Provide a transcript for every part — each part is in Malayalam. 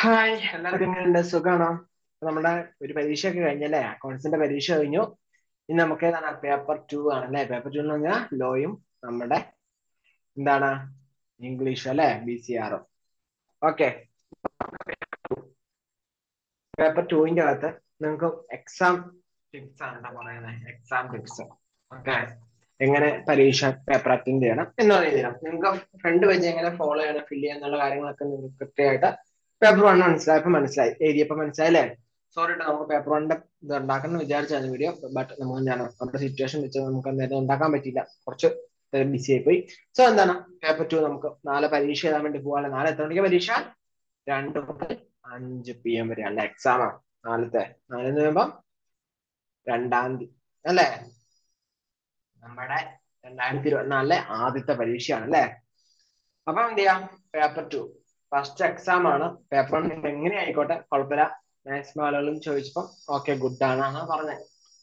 ഹായ് എല്ലാവർക്കും എങ്ങനെയുണ്ട് സുഖാണോ അപ്പൊ നമ്മുടെ ഒരു പരീക്ഷയൊക്കെ കഴിഞ്ഞല്ലേ അക്കൗണ്ട്സിന്റെ പരീക്ഷ കഴിഞ്ഞു ഇനി നമുക്ക് ഏതാണ് പേപ്പർ ടു ആണല്ലേ പേപ്പർ ടു എന്ന് പറഞ്ഞാൽ ലോയും നമ്മുടെ എന്താണ് ഇംഗ്ലീഷും അല്ലെ ബി സി ആറും ഓക്കെ പേപ്പർ ടുവിന്റെ അകത്ത് നിങ്ങൾക്ക് എക്സാം ടിപ്സ് ആണ് കേട്ടോ പറയുന്നത് എക്സാം ടിപ്സ് ഓക്കെ എങ്ങനെ പരീക്ഷ പേപ്പർ അറ്റൻഡ് ചെയ്യണം എന്ന് പറയുന്നത് നിങ്ങൾക്ക് ഫ്രണ്ട് പേജ് എങ്ങനെ ഫോളോ ചെയ്യണം ഫില്ല് ചെയ്യാൻ എന്നുള്ള കാര്യങ്ങളൊക്കെ നിങ്ങൾക്ക് കൃത്യമായിട്ട് പേപ്പർ വൺ മനസ്സിലായപ്പോ മനസ്സിലായി എഴുതിയപ്പോ മനസ്സിലായി അല്ലേ സോറി കേട്ടോ നമുക്ക് പേപ്പർ വണ്ണിന്റെ ഇത് ഉണ്ടാക്കണം വിചാരിച്ചാണ് വീഡിയോ ബട്ട് നമുക്ക് ഞാൻ നമ്മുടെ സിറ്റുവേഷൻ വെച്ച് നമുക്ക് എന്തായാലും ഉണ്ടാക്കാൻ പറ്റില്ല കുറച്ച് ബിസി ആയി പോയി സോ എന്താണ് പേപ്പർ ടു നമുക്ക് നാളെ പരീക്ഷ എഴുതാൻ വേണ്ടി പോകാൻ നാളെ എത്ര മണിക്ക് പരീക്ഷ രണ്ട് മുതൽ അഞ്ച് പി എം വരെ അല്ല എക്സാം ആണ് നാളത്തെ നാളെ എന്ന് പറയുമ്പോ രണ്ടാം തീയതി അല്ലേ നമ്മുടെ രണ്ടായിരത്തി ഇരുപത്തിനാലിലെ ആദ്യത്തെ പരീക്ഷയാണ് അല്ലേ അപ്പൊ എന്ത് ചെയ്യാം പേപ്പർ ടു ഫസ്റ്റ് എക്സാം ആണ് പേപ്പർ വൺ നിങ്ങൾ എങ്ങനെ ആയിക്കോട്ടെ കുഴപ്പമില്ല മാത്സ് ആളുകളും ചോദിച്ചപ്പോ ഓക്കെ ഗുഡ് ആണ് എന്നാ പറഞ്ഞത്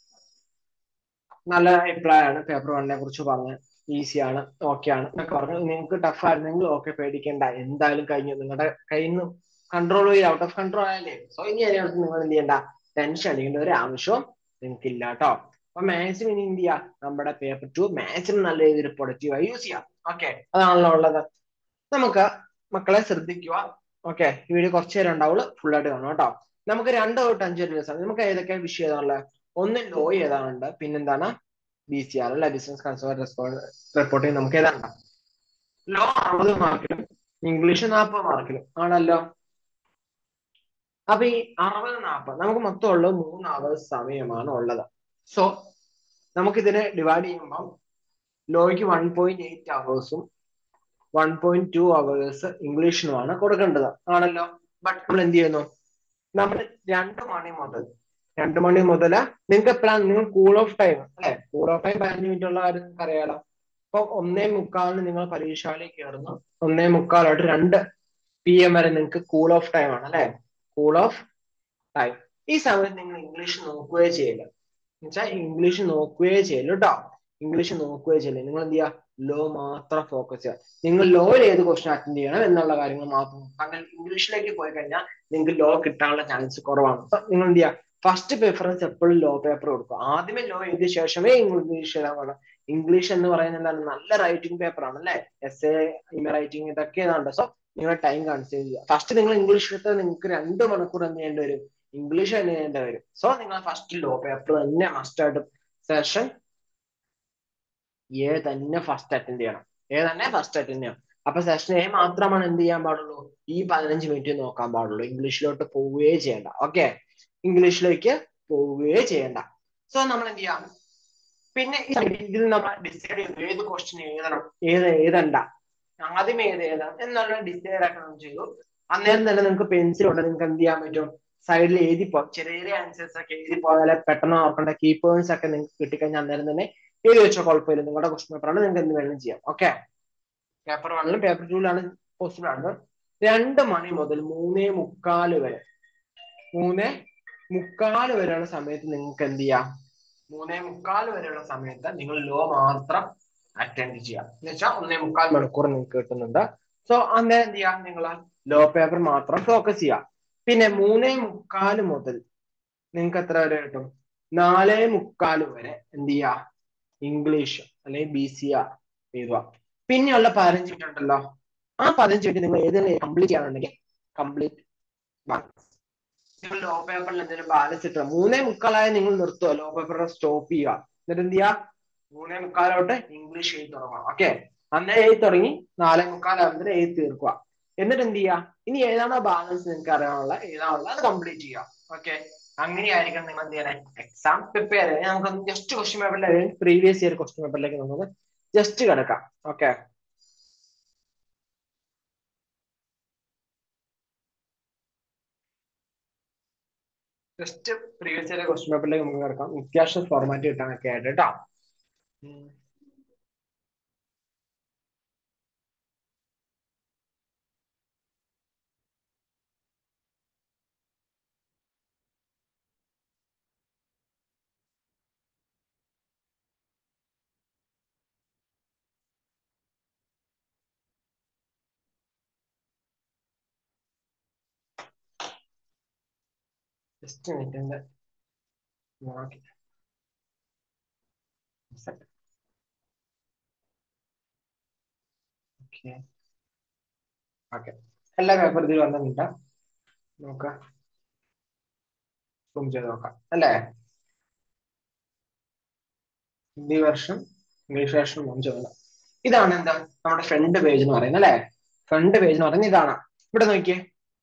നല്ല അഭിപ്രായമാണ് പേപ്പർ വണ്ണിനെ കുറിച്ച് പറഞ്ഞത് ഈസി ആണ് ഓക്കെ ആണ് എന്നൊക്കെ പറഞ്ഞു നിങ്ങൾക്ക് ടഫ് ആയിരുന്നെങ്കിൽ ഓക്കെ പേടിക്കേണ്ട എന്തായാലും കഴിഞ്ഞു നിങ്ങളുടെ കയ്യിൽ നിന്ന് കൺട്രോൾ ചെയ്ത് ഔട്ട് ഓഫ് കൺട്രോൾ ആയല്ലേ സോ ഇനി അതിനകത്ത് നിങ്ങൾ എന്ത് ചെയ്യണ്ട ടെൻഷൻ അടിക്കേണ്ട ഒരു ആവശ്യവും നിങ്ങൾക്ക് ഇല്ല കേട്ടോ അപ്പൊ മാത്സിന് ഇനി എന്ത് ചെയ്യാം നമ്മുടെ പേപ്പർ ടു മാത്സിന് നല്ല രീതിയിൽ പ്രൊഡക്റ്റീവായി യൂസ് ചെയ്യാം ഓക്കെ അതാണല്ലോ ഉള്ളത് നമുക്ക് മക്കളെ ശ്രദ്ധിക്കുക ഓക്കെ ഈ വീഡിയോ കുറച്ച് നേരം ഉണ്ടാവുള്ളൂ ഫുൾ ആയിട്ട് കാണും കേട്ടോ നമുക്ക് രണ്ട് തൊട്ട് അഞ്ച് ദിവസം നമുക്ക് ഏതൊക്കെ വിഷയം ഏതാണുള്ളത് ഒന്ന് ലോ ഏതാണുണ്ട് പിന്നെന്താണ് ബി സി ആർ അല്ലെ ബിസിനസ് കൺസ്യൂമർ റിപ്പോർട്ടിംഗ് നമുക്ക് ഏതാണ്ട് ലോ അറുപത് മാർക്കിലും ഇംഗ്ലീഷ് നാൽപ്പത് മാർക്കിലും ആണല്ലോ അപ്പൊ ഈ അറുപത് നാൽപ്പത് നമുക്ക് മൊത്തം ഉള്ളത് മൂന്ന് അവർ സമയമാണ് ഉള്ളത് സോ നമുക്കിതിനെ ഡിവൈഡ് ചെയ്യുമ്പോൾ ലോയ്ക്ക് വൺ പോയിന്റ് എയ്റ്റ് അവേഴ്സും വൺ പോയിന്റ് ടു അവേഴ്സ് ഇംഗ്ലീഷിനുമാണ് കൊടുക്കേണ്ടത് ആണല്ലോ ബട്ട് നമ്മൾ എന്ത് ചെയ്യുന്നു നമ്മൾ രണ്ട് മണി മുതൽ രണ്ട് മണി മുതൽ നിങ്ങൾക്ക് എപ്പോഴാണ് നിങ്ങൾ കൂൾ ഓഫ് ടൈം അല്ലെ കൂൾ ഓഫ് ടൈം പതിനഞ്ച് മിനിറ്റ് ഉള്ള കാര്യം നിങ്ങൾക്ക് അറിയാലോ അപ്പൊ ഒന്നേ മുക്കാലിന് നിങ്ങൾ പരീക്ഷാലയിൽ കയറുന്നു ഒന്നേ മുക്കാലോട്ട് രണ്ട് പി എം വരെ നിങ്ങൾക്ക് കൂൾ ഓഫ് ടൈം ആണ് അല്ലെ കൂൾ ഓഫ് ടൈം ഈ സമയത്ത് നിങ്ങൾ ഇംഗ്ലീഷ് നോക്കുകയേ ചെയ്യില്ല എന്നുവെച്ചാൽ ഇംഗ്ലീഷ് നോക്കുകയേ ചെയ്യില്ല കേട്ടോ ഇംഗ്ലീഷ് നോക്കുകയേ ചെയ്യില്ല നിങ്ങൾ എന്ത് ചെയ്യുക ലോ മാത്രം ഫോക്കസ് ചെയ്യുക നിങ്ങൾ ലോയിൽ ഏത് ക്വസ്റ്റൻ അറ്റൻഡ് ചെയ്യണം എന്നുള്ള കാര്യങ്ങൾ മാത്രം അങ്ങനെ ഇംഗ്ലീഷിലേക്ക് പോയി കഴിഞ്ഞാൽ നിങ്ങൾക്ക് ലോ കിട്ടാനുള്ള ചാൻസ് കുറവാണ് അപ്പൊ നിങ്ങൾ എന്ത് ചെയ്യുക ഫസ്റ്റ് പ്രിഫറൻസ് എപ്പോഴും ലോ പേപ്പർ കൊടുക്കുക ആദ്യമേ ലോ എഴുതിയ ശേഷമേ ഇംഗ്ലീഷ് എഴുതാൻ വേണം ഇംഗ്ലീഷ് എന്ന് പറയുന്നത് എന്താണ് നല്ല റൈറ്റിംഗ് പേപ്പർ ആണ് അല്ലെ എസ് എ റൈറ്റിംഗ് ഇതൊക്കെ ഏതാണ്ട് സോ നിങ്ങളുടെ ടൈം കൺസേവ് ചെയ്യുക ഫസ്റ്റ് നിങ്ങൾ ഇംഗ്ലീഷ് എടുത്താൽ നിങ്ങൾക്ക് രണ്ട് മണിക്കൂർ എന്ത് ചെയ്യേണ്ടി വരും ഇംഗ്ലീഷ് തന്നെ ചെയ്യേണ്ടി വരും സോ നിങ്ങൾ ഫസ്റ്റ് ലോ പേപ്പർ തന്നെ മസ്റ്റ് ആയിട്ട് സെഷൻ എ തന്നെ ഫസ്റ്റ് അറ്റൻഡ് ചെയ്യണം എ തന്നെ ഫസ്റ്റ് അറ്റൻഡ് ചെയ്യണം അപ്പൊ സെഷൻ എ മാത്രമാണ് എന്ത് ചെയ്യാൻ പാടുള്ളൂ ഈ പതിനഞ്ച് മിനിറ്റ് നോക്കാൻ പാടുള്ളൂ ഇംഗ്ലീഷിലോട്ട് പോവുകയേ ചെയ്യണ്ട ഓക്കെ ഇംഗ്ലീഷിലേക്ക് പോവുകയേ ചെയ്യണ്ട സോ നമ്മൾ എന്ത് ചെയ്യാം പിന്നെ ഇതിൽ നമ്മൾ ഡിസൈഡ് ചെയ്തു ഏത് ക്വസ്റ്റ്യൻ എഴുതണം ഏത് എഴുതണ്ട ആദ്യം ഏത് എഴുതണം എന്നുള്ള ഡിസൈഡ് ആക്കണം ചെയ്തു അന്നേരം തന്നെ നിങ്ങൾക്ക് പെൻസിൽ ഉണ്ട് നിങ്ങൾക്ക് എന്ത് ചെയ്യാൻ പറ്റും സൈഡിൽ എഴുതി പോ ചെറിയ ചെറിയ ആൻസേഴ്സ് ഒക്കെ എഴുതി പോയാലെ പെട്ടെന്ന് ഓർക്കേണ്ട കീ പോയിന്റ്സ് ഒക്കെ നിങ്ങൾക്ക് കിട്ടിക്കഴിഞ്ഞാൽ അന്നേരം തന്നെ എഴുതി വെച്ചോ കുഴപ്പമില്ല നിങ്ങളുടെ ക്വസ്റ്റ്യൻ പേപ്പറാണ് നിങ്ങൾക്ക് എന്ത് വേണം ചെയ്യാം ഓക്കെ പേപ്പർ വണ്ണിലും പേപ്പർ ടൂവിലാണ് പോസിബിൾ ആണ് രണ്ട് മണി മുതൽ മൂന്നേ മുക്കാല് വരെ മൂന്നേ മുക്കാല് വരെയുള്ള സമയത്ത് നിങ്ങൾക്ക് എന്ത് ചെയ്യാം മൂന്നേ മുക്കാൽ വരെയുള്ള സമയത്ത് നിങ്ങൾ ലോ മാത്രം അറ്റൻഡ് ചെയ്യാം എന്ന് വെച്ചാൽ ഒന്നേ മുക്കാൽ മണിക്കൂർ നിങ്ങൾക്ക് കിട്ടുന്നുണ്ട് സോ അന്നേരം എന്ത് ചെയ്യാം നിങ്ങൾ ലോ പേപ്പർ മാത്രം ഫോക്കസ് ചെയ്യാം പിന്നെ മൂന്നേ മുക്കാൽ മുതൽ നിങ്ങൾക്ക് എത്ര വരെ കിട്ടും നാലേ മുക്കാൽ വരെ എന്ത് ചെയ്യാ ഇംഗ്ലീഷ് അല്ലെങ്കിൽ ബി സി ആർ എഴുതുക പിന്നെയുള്ള പതിനഞ്ച് മിനിറ്റ് ഉണ്ടല്ലോ ആ പതിനഞ്ച് മിനിറ്റ് നിങ്ങൾ ഏതെങ്കിലും കംപ്ലീറ്റ് ചെയ്യാനുണ്ടെങ്കിൽ കംപ്ലീറ്റ് നിങ്ങൾ ലോ പേപ്പറിൽ എന്തെങ്കിലും ബാലൻസ് ഇട്ടുക മൂന്നേ മുക്കാലായ നിങ്ങൾ നിർത്തുക ലോ പേപ്പർ സ്റ്റോപ്പ് ചെയ്യുക എന്നിട്ട് എന്ത് ചെയ്യുക മൂന്നേ മുക്കാലോട്ട് ഇംഗ്ലീഷ് എഴുതി തുടങ്ങണം ഓക്കെ അന്നേ എഴുതി തുടങ്ങി നാലേ മുക്കാലാകുമ്പോൾ എഴുതി തീർക്കുക എന്നിട്ട് എന്ത് ചെയ്യുക ഇനി ഏതാണോ ബാലൻസ് നിങ്ങൾക്ക് അറിയാനുള്ള ഏതാണുള്ള അത് കംപ്ലീറ്റ് ചെയ്യുക ഓക്കെ അങ്ങനെയായിരിക്കും നിങ്ങൾ എന്ത് ചെയ്യണേ എക്സാം പ്രിപ്പയർ ചെയ്യാൻ നമുക്ക് ജസ്റ്റ് ക്വസ്റ്റ്യൻ പേപ്പറിലേക്ക് പ്രീവിയസ് ഇയർ ക്വസ്റ്റ്യൻ പേപ്പറിലേക്ക് നമുക്ക് ജസ്റ്റ് കിടക്കാം okay just previous year question പേപ്പറിലേക്ക് നമുക്ക് കിടക്കാം വ്യത്യാസം ഫോർമാറ്റ് കിട്ടാനൊക്കെ ആയിട്ട് കേട്ടോ ജസ്റ്റ് മിനിറ്റ് ഓക്കെ ഓക്കെ എല്ലാ പേപ്പർ ഇതിൽ വന്നിട്ടുണ്ട് നോക്കാം സൂം ചെയ്ത് നോക്കാം അല്ലേ ഹിന്ദി വെർഷൻ ഇംഗ്ലീഷ് വെർഷൻ മൂന്ന് ചെയ്ത് ഇതാണ് എന്താ നമ്മുടെ ഫ്രണ്ട് പേജ് എന്ന് പറയുന്നത് അല്ലേ ഫ്രണ്ട് പേജ് എന്ന് പറയുന്നത് ഇതാണ് ഇവിടെ നോക്കിയേ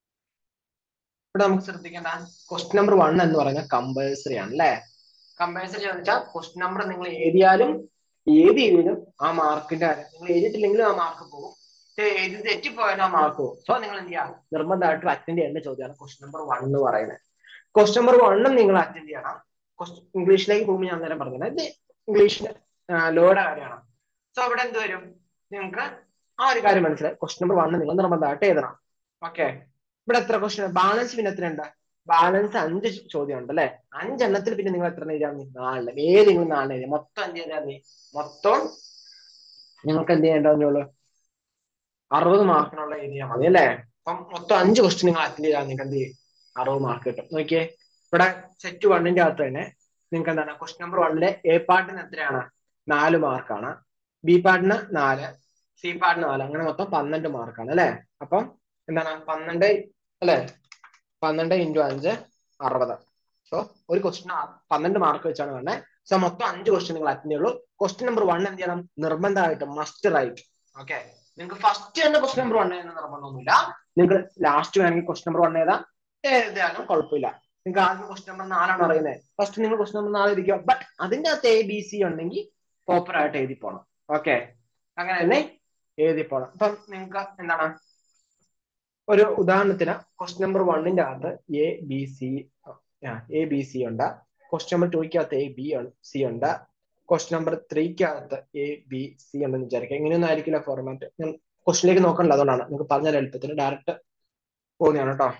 ഇവിടെ നമുക്ക് ശ്രദ്ധിക്കേണ്ട ക്വസ്റ്റ്യൻ നമ്പർ വൺ എന്ന് പറയുന്നത് കമ്പൽസറി ആണ് അല്ലേ കമ്പൽസറി എന്ന് വെച്ചാൽ ക്വസ്റ്റ്യൻ നമ്പർ നിങ്ങൾ എഴുതിയാലും ഏത് എഴുതിയാലും ആ മാർക്കിന്റെ കാര്യം നിങ്ങൾ എഴുതിയിട്ടില്ലെങ്കിലും ആ മാർക്ക് പോകും എഴുതി തെറ്റിപ്പോയാലും ആ മാർക്ക് പോകും സോ നിങ്ങൾ എന്ത് ചെയ്യുക നിർബന്ധമായിട്ടും അറ്റൻഡ് ചെയ്യേണ്ട ചോദ്യമാണ് ക്വസ്റ്റ്യൻ നമ്പർ വൺ എന്ന് പറയുന്നത് ക്വസ്റ്റ്യൻ നമ്പർ വണ്ണും നിങ്ങൾ അറ്റൻഡ് ചെയ്യണം ഇംഗ്ലീഷിലേക്ക് പോകുമ്പോൾ ഞാൻ നേരം പറഞ്ഞത് ഇത് ഇംഗ്ലീഷിന് ലോയുടെ കാര്യമാണ് സോ അവിടെ എന്ത് വരും നിങ്ങൾക്ക് ആ ഒരു കാര്യം മനസ്സിലായി ക്വസ്റ്റ്യൻ നമ്പർ വണ്ണ് നിങ്ങൾ നിർബന്ധമായിട്ട് എഴുതണം ഓക്കെ ഇവിടെ എത്ര ക്വസ്റ്റ്യൻ ബാലൻസ് പിന്നെ എത്ര ഉണ്ട് ബാലൻസ് അഞ്ച് ചോദ്യം ഉണ്ട് അല്ലെ അഞ്ചെണ്ണത്തിൽ പിന്നെ നിങ്ങൾ എത്ര എഴുതാൻ നാലിന് ഏതെങ്കിലും നാലിന് എഴുതി മൊത്തം അഞ്ച് എഴുതാൻ മൊത്തം നിങ്ങൾക്ക് എന്ത് ചെയ്യേണ്ടതുള്ളൂ അറുപത് മാർക്കിനുള്ള എഴുതിയാൽ മതി അല്ലേ അപ്പം മൊത്തം അഞ്ച് ക്വസ്റ്റ്യൻ നിങ്ങൾ അറ്റൻഡ് ചെയ്താൽ നിങ്ങൾക്ക് എന്ത് ചെയ്യും അറുപത് മാർക്ക് കിട്ടും നോക്കിയേ ഇവിടെ സെറ്റ് വണ്ണിന്റെ അകത്ത് തന്നെ നിങ്ങൾക്ക് എന്താണ് ക്വസ്റ്റ്യൻ നമ്പർ വണ്ണിലെ എ പാർട്ടിന് എത്രയാണ് നാല് മാർക്കാണ് ബി പാർട്ടിന് നാല് സി പാർട്ടിന് നാല് അങ്ങനെ മൊത്തം പന്ത്രണ്ട് മാർക്കാണ് അല്ലെ അപ്പം എന്താണ് പന്ത്രണ്ട് അല്ലെ പന്ത്രണ്ട് ഇൻറ്റു അഞ്ച് അറുപത് സോ ഒരു ക്വസ്റ്റ്യൻ പന്ത്രണ്ട് മാർക്ക് വെച്ചാണ് വേണ്ടത് സോ മൊത്തം അഞ്ച് ക്വസ്റ്റ്യൻ നിങ്ങൾ അറ്റൻഡ് ചെയ്യുള്ളൂ ക്വസ്റ്റ്യൻ നമ്പർ വൺ എന്ത് ചെയ്യണം നിർബന്ധമായിട്ട് മസ്റ്റ് റൈറ്റ് ഓക്കെ നിങ്ങൾക്ക് ഫസ്റ്റ് തന്നെ ക്വസ്റ്റ്യൻ നമ്പർ വൺ എഴുതുന്ന നിർബന്ധമൊന്നുമില്ല നിങ്ങൾക്ക് ലാസ്റ്റ് വേണമെങ്കിൽ ക്വസ്റ്റ്യൻ നമ്പർ വൺ എഴുതാം എഴുതിയാലും കുഴപ്പമില്ല നിങ്ങൾക്ക് ആദ്യം ക്വസ്റ്റ്യൻ നമ്പർ നാലാണ് അറിയുന്നത് ഫസ്റ്റ് നിങ്ങൾ ക്വസ്റ്റ്യൻ നമ്പർ നാല് ഇരിക്കുക ബട്ട് അതിന്റെ അകത്ത് എ ബി സി ഉണ്ടെങ്കിൽ പ്രോപ്പർ ആയിട്ട് എഴുതി പോകണം ഓക്കെ അങ്ങനെ തന്നെ എഴുതി പോകണം അപ്പം നിങ്ങൾക്ക് എന്താണ് ഒരു ഉദാഹരണത്തിന് ക്വസ്റ്റ്യൻ നമ്പർ വണ്ണിന്റെ അകത്ത് A B C A B C ഉണ്ട് ക്വസ്റ്റ്യൻ നമ്പർ ടൂക്കകത്ത് എ ബി സി ഉണ്ട് ക്വസ്റ്റ്യൻ നമ്പർ ത്രീക്കകത്ത് എ ബി സി ഉണ്ടെന്ന് വിചാരിക്കുക ഇങ്ങനെയൊന്നും ആയിരിക്കില്ല ഫോർമാറ്റ് ഞാൻ ക്വസ്റ്റിലേക്ക് നോക്കണ്ട അതുകൊണ്ടാണ് നിങ്ങൾക്ക് പറഞ്ഞാൽ എളുപ്പത്തിന് ഡയറക്റ്റ് പോകുന്നതാണ് കേട്ടോ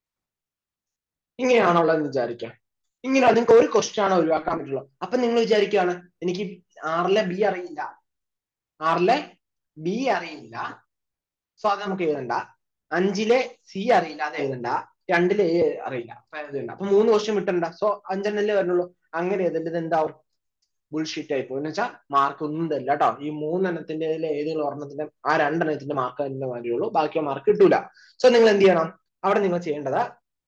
ഇങ്ങനെയാണുള്ളതെന്ന് വിചാരിക്കാം ഇങ്ങനെ നിങ്ങൾക്ക് ഒരു ക്വസ്റ്റ്യൻ ആണ് ഒഴിവാക്കാൻ പറ്റുള്ളൂ അപ്പൊ നിങ്ങൾ വിചാരിക്കുകയാണ് എനിക്ക് ആറിലെ ബി അറിയില്ല ആറിലെ ബി അറിയില്ല സോ അത് നമുക്ക് എഴുതണ്ട അഞ്ചിലെ സി അറിയില്ല അത് എഴുതണ്ട രണ്ടിലെ എ അറിയില്ല അപ്പൊ എഴുതണ്ട അപ്പൊ മൂന്ന് ക്വസ്റ്റ്യൻ വിട്ടണ്ട സോ അഞ്ചെണ്ണല്ലേ വരുന്നുള്ളൂ അങ്ങനെ എഴുതേണ്ടത് എന്താവും ബുൾഷീറ്റ് ആയി പോകും എന്ന് വെച്ചാൽ മാർക്ക് ഒന്നും തരില്ല കേട്ടോ ഈ മൂന്നെണ്ണത്തിന്റെ ഏതെങ്കിലും ഒരെണ്ണത്തിന്റെ ആ രണ്ടെണ്ണത്തിന്റെ മാർക്ക് തന്നെ മതിയുള്ളൂ ബാക്കി മാർക്ക് കിട്ടൂല സോ നിങ്ങൾ എന്ത് ചെയ്യണം അവിടെ നിങ്ങൾ ചെയ്യേണ്ടത്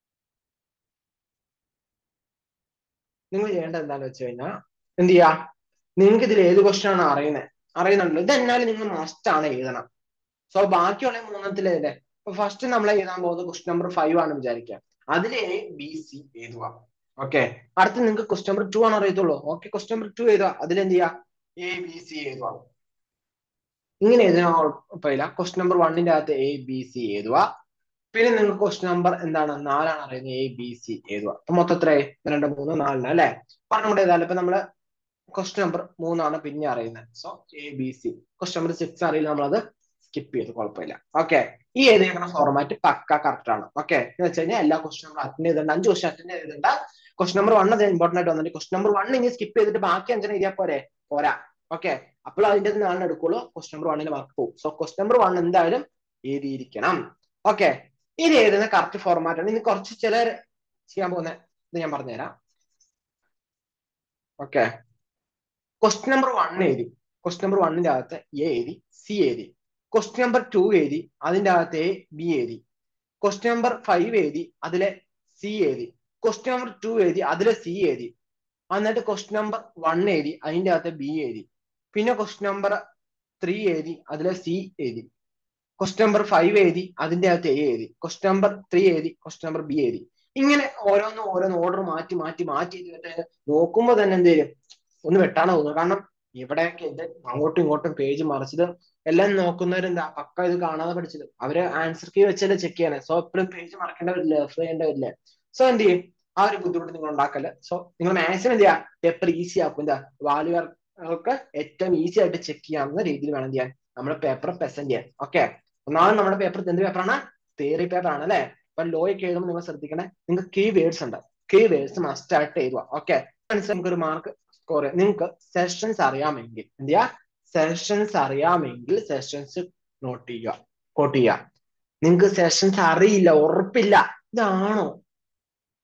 നിങ്ങൾ ചെയ്യേണ്ടത് എന്താന്ന് വെച്ച് കഴിഞ്ഞാൽ എന്ത് ചെയ്യാ നിങ്ങൾക്ക് ഇതിൽ ഏത് ക്വസ്റ്റ്യൻ ആണ് അറിയുന്നത് അറിയുന്നുണ്ടല്ലോ ഇത് എന്നാലും നിങ്ങൾ മസ്റ്റ് ആണ് എഴുതണം സോ ബാക്കിയുള്ള മൂന്നെണ്ണത്തിലെ ഇപ്പൊ ഫസ്റ്റ് നമ്മൾ എഴുതാൻ പോകുന്നത് ക്വസ്റ്റ്യൻ നമ്പർ ഫൈവ് ആണ് വിചാരിക്കുക അതിൽ എ ബി സി എഴുതുക ഓക്കെ അടുത്ത് നിങ്ങൾക്ക് ക്വസ്റ്റ്യൻ നമ്പർ ടു ആണ് അറിയത്തുള്ളൂ ഓക്കെ ക്വസ്റ്റ്യൻ നമ്പർ ടു എഴുതുക അതിലെന്ത് ചെയ്യുക എ ബി സി എഴുതുക ഇങ്ങനെ എഴുതാൻ കുഴപ്പമില്ല ക്വസ്റ്റ്യൻ നമ്പർ വണ്ണിന്റെ അകത്ത് എ ബി സി എഴുതുക പിന്നെ നിങ്ങൾക്ക് ക്വസ്റ്റ്യൻ നമ്പർ എന്താണ് നാലാണ് അറിയുന്നത് എ ബി സി എഴുതുക അപ്പൊ മൊത്തം എത്ര രണ്ട് മൂന്ന് നാലിന് അല്ലെ പറഞ്ഞു കൂടെ എഴുതാം ഇപ്പൊ നമ്മള് ക്വസ്റ്റ്യൻ നമ്പർ മൂന്നാണ് പിന്നെ അറിയുന്നത് so A B C question number six അറിയില്ല നമ്മളത് സ്കിപ്പ് ചെയ്ത് കുഴപ്പമില്ല ഓക്കെ ഈ എഴുതിയേക്കുന്ന ഫോർമാറ്റ് പക്ക കറക്റ്റ് ആണ് ഓക്കെ എന്ന് വെച്ച് കഴിഞ്ഞാൽ എല്ലാ ക്വസ്റ്റ്യൻ നമ്പർ അറ്റൻഡ് ചെയ്തിട്ടുണ്ട് അഞ്ച് ക്വസ്റ്റ്യൻ അറ്റൻഡ് ചെയ്തിട്ടുണ്ട് ക്വസ്റ്റ്യൻ നമ്പർ വൺ അത് ഇമ്പോർട്ടന്റ് ആയിട്ട് വന്നിട്ട് ക്വസ്റ്റ്യൻ നമ്പർ വൺ ഇനി സ്കിപ്പ് ചെയ്തിട്ട് ബാക്കി അഞ്ചെണ്ണം എഴുതിയാൽ പോരെ പോരാ ഓക്കെ അപ്പോൾ അതിന്റെ നാളെ എടുക്കുള്ളൂ ക്വസ്റ്റ്യൻ നമ്പർ വണ്ണിന് മാർക്ക് പോകും സോ ക്വസ്റ്റ്യൻ നമ്പർ വൺ എന്തായാലും എഴുതിയിരിക്കണം ഓക്കെ ഇത് എഴുതുന്ന കറക്റ്റ് ഫോർമാറ്റ് ആണ് ഇനി കുറച്ച് ചിലർ ചെയ്യാൻ പോകുന്ന ഇത് ഞാൻ പറഞ്ഞുതരാം ഓക്കെ ക്വസ്റ്റ്യൻ നമ്പർ വൺ എഴുതി ക്വസ്റ്റ്യൻ നമ്പർ വണ്ണിന്റെ അകത്ത് എ എഴുതി സി എഴുതി ക്വസ്റ്റ്യൻ നമ്പർ ടു എഴുതി അതിന്റെ അകത്ത് എ ബി എഴുതി ക്വസ്റ്റ്യൻ നമ്പർ ഫൈവ് എഴുതി അതിലെ സി എഴുതി ക്വസ്റ്റ്യൻ നമ്പർ ടു എഴുതി അതിലെ സി എഴുതി എന്നിട്ട് ക്വസ്റ്റ്യൻ നമ്പർ വൺ എഴുതി അതിന്റെ അകത്ത് ബി എഴുതി പിന്നെ ക്വസ്റ്റ്യൻ നമ്പർ ത്രീ എഴുതി അതിലെ സി എഴുതി ക്വസ്റ്റ്യൻ നമ്പർ ഫൈവ് എഴുതി അതിന്റെ അകത്ത് എ എഴുതി ക്വസ്റ്റ്യൻ നമ്പർ ത്രീ എഴുതി ക്വസ്റ്റ്യൻ നമ്പർ ബി എഴുതി ഇങ്ങനെ ഓരോന്നും ഓരോന്ന് ഓർഡർ മാറ്റി മാറ്റി മാറ്റി ചെയ്തിട്ട് നോക്കുമ്പോൾ തന്നെ എന്ത് ചെയ്യും ഒന്ന് വെട്ടാണ് തോന്നുന്നു കാരണം ഇവിടെയൊക്കെ ഇത് അങ്ങോട്ടും ഇങ്ങോട്ടും പേജ് മറിച്ചത് എല്ലാം നോക്കുന്നവരെന്താ പക്ക ഇത് കാണാതെ പഠിച്ചത് അവര് ആൻസർ കീ വെച്ചല്ലേ ചെക്ക് ചെയ്യണേ സോ എപ്പോഴും പേജ് മറക്കേണ്ട വരില്ല റെഫർ ചെയ്യേണ്ട വരില്ല സോ എന്ത് ചെയ്യും ആ ഒരു ബുദ്ധിമുട്ട് നിങ്ങൾ ഉണ്ടാക്കല് സോ നിങ്ങൾ മാക്സിമം എന്ത് ചെയ്യുക പേപ്പർ ഈസി ആക്കും എന്താ വാല്യുകൾക്ക് ഏറ്റവും ഈസി ആയിട്ട് ചെക്ക് ചെയ്യാവുന്ന രീതിയിൽ വേണം ചെയ്യാൻ നമ്മൾ പേപ്പർ പ്രസന്റ് ചെയ്യാൻ ഓക്കെ ഒന്നാമത് നമ്മുടെ പേപ്പർ എന്ത് പേപ്പറാണ് തിയറി പേപ്പർ ആണ് അല്ലെ അപ്പൊ ലോയ്ക്ക് എഴുതുമ്പോൾ നിങ്ങൾ ശ്രദ്ധിക്കണേ നിങ്ങൾക്ക് കീ വേർഡ്സ് ഉണ്ട് കീ വേർഡ്സ് മസ്റ്റ് ആയിട്ട് എഴുതുക ഓക്കെ നമുക്ക് ഒരു മാർക്ക് സ്കോർ ചെയ്യാം നിങ്ങൾക്ക് സെഷൻസ് അറിയാമെങ്കിൽ എന്ത് ചെയ്യാ സെഷൻസ് അറിയാമെങ്കിൽ സെഷൻസ് നോട്ട് ചെയ്യുക കോട്ട് ചെയ്യുക നിങ്ങൾക്ക് സെഷൻസ് അറിയില്ല ഉറപ്പില്ല ഇതാണോ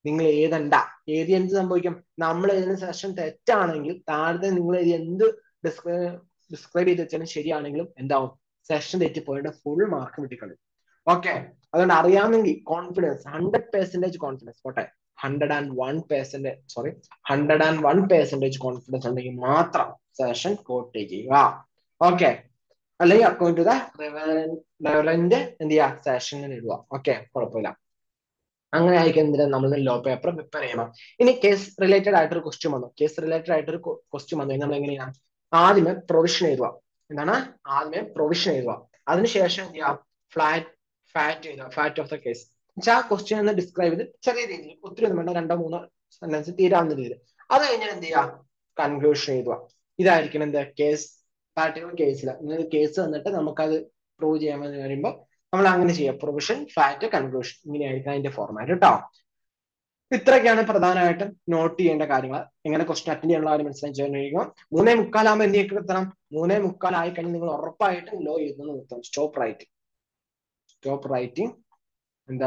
നിങ്ങൾ എഴുതണ്ട എഴുതി എന്ത് സംഭവിക്കും നമ്മൾ എഴുതുന്ന സെഷൻ തെറ്റാണെങ്കിൽ താഴത്തെ നിങ്ങൾ എഴുതി എന്ത് ഡിസ്ക്രൈബ് ചെയ്ത് വെച്ചാലും ശരിയാണെങ്കിലും എന്താവും സെഷൻ തെറ്റിപ്പോയിട്ട് ഫുൾ മാർക്ക് കിട്ടിക്കളയും ഓക്കെ അതുകൊണ്ട് അറിയാമെങ്കിൽ കോൺഫിഡൻസ് ഹൺഡ്രഡ് പെർസെന്റേജ് കോൺഫിഡൻസ് പോട്ടെ hundred and one percentage sorry hundred and one percentage confidence ഉണ്ടെങ്കിൽ മാത്രം സെഷൻ കോട്ട് ചെയ്യുക ഓക്കെ അല്ലെങ്കിൽ അക്കൗണ്ട് ടു റെവലന്റ് എന്ത് ചെയ്യുക സെഷനിൽ ഇടുക ഓക്കെ കുഴപ്പമില്ല അങ്ങനെ ആയിരിക്കും എന്തിനാ നമ്മൾ ലോ പേപ്പർ പ്രിപ്പയർ ചെയ്യണം ഇനി കേസ് റിലേറ്റഡ് ആയിട്ടൊരു ക്വസ്റ്റ്യൻ വന്നു കേസ് റിലേറ്റഡ് ആയിട്ടൊരു ക്വസ്റ്റ്യൻ വന്നു നമ്മൾ എങ്ങനെയാണ് ആദ്യമേ പ്രൊവിഷൻ എഴുതുക എന്താണ് ആദ്യമേ പ്രൊവിഷൻ എഴുതുക അതിനുശേഷം എന്ത് ചെയ്യുക ഫ്ലാറ്റ് ഫാറ്റ് എഴുതുക ഫാറ്റ് ഓഫ് ദ കേസ് ആ ക്വസ്റ്റ്യൻ എന്ന് ഡിസ്ക്രൈബ് ചെയ്ത് ചെറിയ രീതിയിൽ ഒത്തിരി ഒന്നും വേണ്ട രണ്ടോ മൂന്നോ സെന്റൻസ് തീരാവുന്ന രീതിയിൽ അത് കഴിഞ്ഞാൽ എന്ത് ചെയ്യുക കൺക്ലൂഷൻ എഴുതുക ഇതായിരിക്കണം എന്ത് കേസ് പാർട്ടിക്കുലർ കേസിൽ ഇങ്ങനെ കേസ് വന്നിട്ട് നമുക്കത് പ്രൂവ് ചെയ്യാമെന്ന് പറയുമ്പോൾ നമ്മൾ അങ്ങനെ ചെയ്യാം പ്രൊവിഷൻ ഫാറ്റ് കൺക്ലൂഷൻ ഇങ്ങനെയായിരിക്കും അതിന്റെ ഫോർമാറ്റ് കേട്ടോ ഇത്രയൊക്കെയാണ് പ്രധാനമായിട്ടും നോട്ട് ചെയ്യേണ്ട കാര്യങ്ങൾ എങ്ങനെ ക്വസ്റ്റൻ അറ്റൻഡ് ചെയ്യാനുള്ള കാര്യം മനസ്സിലാക്കി കഴിയുക മൂന്നേ മുക്കാലാകുമ്പോൾ എന്തൊക്കെ എത്തണം മൂന്നേ മുക്കാലായി കഴിഞ്ഞ് നിങ്ങൾ ഉറപ്പായിട്ടും ലോ എഴുതുന്നത് നിർത്തണം സ്റ്റോപ്പ് റൈറ്റിംഗ് സ്റ്റോപ്പ് റൈറ്റിംഗ് എന്താ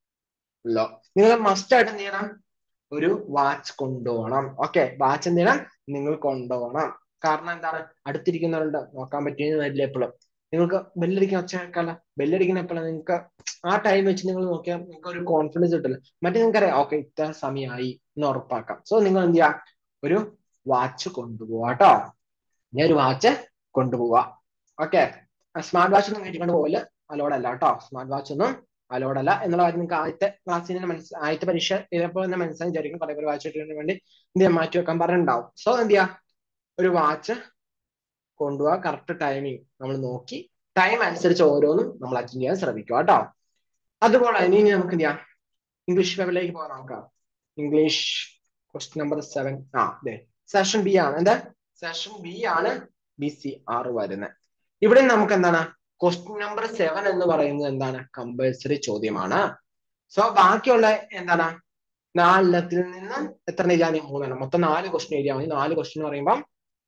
ലോ നിങ്ങൾ മസ്റ്റ് ആയിട്ട് എന്ത് ചെയ്യണം ഒരു വാച്ച് കൊണ്ടുപോകണം ഓക്കെ വാച്ച് എന്ത് ചെയ്യണം നിങ്ങൾ കൊണ്ടുപോകണം കാരണം എന്താണ് അടുത്തിരിക്കുന്നവരുണ്ട് നോക്കാൻ പറ്റിയെന്ന് വരില്ല എപ്പോഴും നിങ്ങൾക്ക് ബെല്ലടിക്കാൻ ഒച്ച കേൾക്കാല്ല ബെല്ലടിക്കുന്ന എപ്പോഴാണ് നിങ്ങൾക്ക് ആ ടൈം വെച്ച് നിങ്ങൾ നോക്കിയാൽ നിങ്ങൾക്ക് ഒരു കോൺഫിഡൻസ് കിട്ടില്ല മറ്റേ നിങ്ങൾക്ക് അറിയാം ഓക്കെ ഇത്ര സമയമായി എന്ന് ഉറപ്പാക്കാം സോ നിങ്ങൾ എന്ത് ചെയ്യാ ഒരു വാച്ച് കൊണ്ടുപോവാ കേട്ടോ ഞാൻ ഒരു വാച്ച് കൊണ്ടുപോവാ ഓക്കെ സ്മാർട്ട് വാച്ച് ഒന്നും കയറ്റിക്കൊണ്ട് പോകല് അലോഡല്ല കേട്ടോ സ്മാർട്ട് വാച്ച് ഒന്നും അലോഡല്ല എന്നുള്ള കാര്യം നിങ്ങൾക്ക് ആദ്യത്തെ ക്ലാസ്സിൽ തന്നെ മനസ്സിലായി ആദ്യത്തെ പരീക്ഷ ഇതേപോലെ തന്നെ മനസ്സിലാക്കി വിചാരിക്കും കുറെ പേര് വാച്ച് കിട്ടുന്നതിന് വേണ്ടി എന്ത് ചെയ്യാൻ മാറ്റി വെക്കാൻ പറഞ്ഞിട്ടുണ്ടാവും സോ എന്ത് ചെയ്യാ ഒരു വാച്ച് കൊണ്ടുപോവാ കറക്റ്റ് ടൈമിങ് നമ്മൾ നോക്കി ടൈം അനുസരിച്ച് ഓരോന്നും നമ്മൾ അറ്റൻഡ് ചെയ്യാൻ ശ്രമിക്കുക കേട്ടോ അതുപോലെ ഇനി നമുക്ക് എന്ത് ചെയ്യാം ഇംഗ്ലീഷ് പേപ്പറിലേക്ക് പോകാൻ നോക്കാം ഇംഗ്ലീഷ് ക്വസ്റ്റ്യൻ നമ്പർ സെവൻ ആ അതെ സെഷൻ ബി ആണ് എന്താ സെഷൻ ബി ആണ് ബി സി ആറ് വരുന്നത് ഇവിടെ നമുക്ക് എന്താണ് ക്വസ്റ്റ്യൻ നമ്പർ സെവൻ എന്ന് പറയുന്നത് എന്താണ് കമ്പൽസറി ചോദ്യമാണ് സോ ബാക്കിയുള്ള എന്താണ് നാലെണ്ണത്തിൽ നിന്നും എത്ര എഴുതിയാൽ മൂന്നെണ്ണം മൊത്തം നാല് ക്വസ്റ്റ്യൻ എഴുതിയാൽ മതി നാല് ക്വസ്റ്റ്യൻ എന്ന് പറയുമ്പോൾ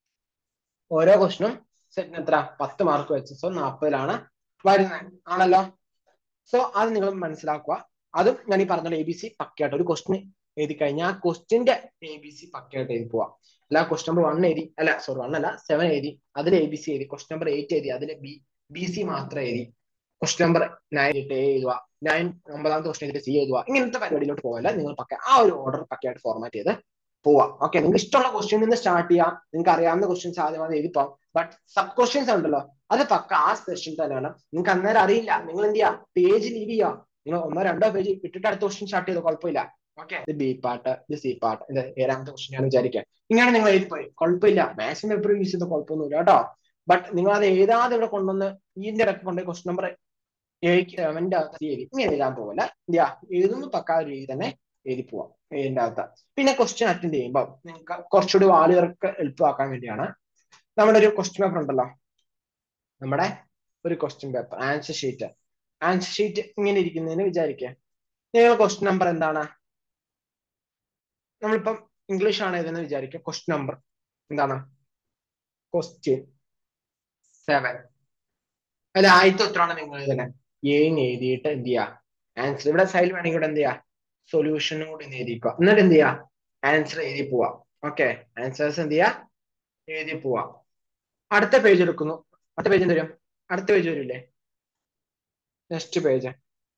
ഓരോ ക്വസ്റ്റിനും സെറ്റിന് എത്ര പത്ത് മാർക്ക് വെച്ച് സോ നാൽപ്പതിലാണ് വരുന്നത് ആണല്ലോ സോ അത് നിങ്ങൾ മനസ്സിലാക്കുക അതും ഞാൻ ഈ പറഞ്ഞ എ ബി സി പക്കയായിട്ട് ഒരു ക്വസ്റ്റിന് എഴുതി കഴിഞ്ഞാൽ ആ ക്വസ്റ്റിന്റെ എ ബി സി പക്കയായിട്ട് എഴുതി പോവാം അല്ല ക്വസ്റ്റ്യൻ നമ്പർ വൺ എഴുതി അല്ല സോറി വൺ അല്ല സെവൻ എഴുതി അതിൽ എ ബി സി എഴുതി ക്വസ്റ്റ്യൻ നമ്പർ എയ്റ്റ് എഴുതി അതിൽ ബി ബി സി മാത്രം എഴുതി ക്വസ്റ്റ്യൻ നമ്പർ നയൻ ഇട്ട് എ എഴുതുക നയൻ ഒമ്പതാമത്തെ ക്വസ്റ്റ്യൻ എഴുതിട്ട് സി എഴുതുക ഇങ്ങനത്തെ പരിപാടിയിലോട്ട് പോകല്ല നിങ്ങൾ പക്ക ആ ഒരു ഓർഡർ പക്കയായിട്ട് ഫോർമാറ്റ് ചെയ്ത് പോവാം ഓക്കെ നിങ്ങൾക്ക് ഇഷ്ടമുള്ള ക്വസ്റ്റ്യൻ നിന്ന് സ്റ്റാർട്ട് ചെയ്യാം നിങ്ങൾക്ക് അറിയാവുന്ന ക്വസ്റ്റ്യൻസ് ആദ്യം അത് എഴുതി പോകാം ബട്ട് സബ് ക്വസ്റ്റ്യൻസ് ഉണ്ടല്ലോ അത് പക്ക ആ സെഷൻ തന്നെയാണ് നിങ്ങൾക്ക് അന്നേരം അറിയില്ല നിങ്ങൾ എന്ത് ചെയ്യാം പേജ് ലീവ് ചെയ്യുക നിങ്ങൾ ഒന്നോ രണ്ടോ പേജ് ഇട്ടിട്ട് അടുത്ത ക്വസ്റ്റ്യൻ സ്റ്റാർട്ട് ചെയ്തോ കുഴപ്പമില്ല ഓക്കെ ഇത് ബി പാർട്ട് ഇത് സി പാർട്ട് ഇത് ഏഴാമത്തെ ക്വസ്റ്റ്യൻ ആണ് വിചാരിക്കുക ഇങ്ങനെ നിങ്ങൾ എഴുതിപ്പോയി കുഴപ്പമില്ല മാക്സിമം എപ്പോഴും യൂസ് ചെയ്ത കുഴപ്പമൊന്നുമില്ല കേട്ടോ ബട്ട് നിങ്ങൾ അത് എഴുതാതെ ഇവിടെ കൊണ്ടുവന്ന് ഇതിന്റെ ഇടയ്ക്ക് കൊണ്ടുപോയി ക്വസ്റ്റ്യൻ നമ്പർ സെവന്റെ അകത്ത് എഴുതി ഇങ്ങനെ എഴുതാൻ പോകല എന്ത് എഴുതുമ്പോൾ പക്കാ ഒരു രീതി തന്നെ എഴുതി പോവാം ഇതിന്റെ അകത്ത് പിന്നെ ക്വസ്റ്റ്യൻ അറ്റൻഡ് ചെയ്യുമ്പോൾ നിങ്ങൾക്ക് കുറച്ചുകൂടി ആളുകൾക്ക് എളുപ്പമാക്കാൻ വേണ്ടിയാണ് നമ്മുടെ ഒരു ക്വസ്റ്റ്യൻ പേപ്പർ ഉണ്ടല്ലോ നമ്മുടെ ഒരു question paper answer sheet answer sheet ഇങ്ങനെ ഇരിക്കുന്നതിന് വിചാരിക്കുക നിങ്ങൾ ക്വസ്റ്റ്യൻ നമ്പർ എന്താണ് നമ്മളിപ്പം ഇംഗ്ലീഷ് ആണ് ഇതെന്ന് വിചാരിക്കുക ക്വസ്റ്റ്യൻ നമ്പർ എന്താണ് ക്വസ്റ്റ്യൻ സെവൻ അതിൽ ആദ്യത്തെ ഉത്തരമാണ് നിങ്ങൾ ഇതിനെ ഏന്ന് എഴുതിയിട്ട് എന്ത് ചെയ്യുക ആൻസർ ഇവിടെ സൈഡിൽ വേണമെങ്കിൽ ഇവിടെ എന്ത് ചെയ്യുക സൊല്യൂഷനും കൂടി എഴുതിക്കുക എന്നിട്ട് എന്ത് ചെയ്യുക ആൻസർ എഴുതി പോവാം ഓക്കെ ആൻസേഴ്സ് എന്ത് ചെയ്യുക എഴുതി പോവാം അടുത്ത പേജ് എടുക്കുന്നു അടുത്ത പേജ് എന്ത് വരും അടുത്ത പേജ് വരില്ലേ നെക്സ്റ്റ് പേജ്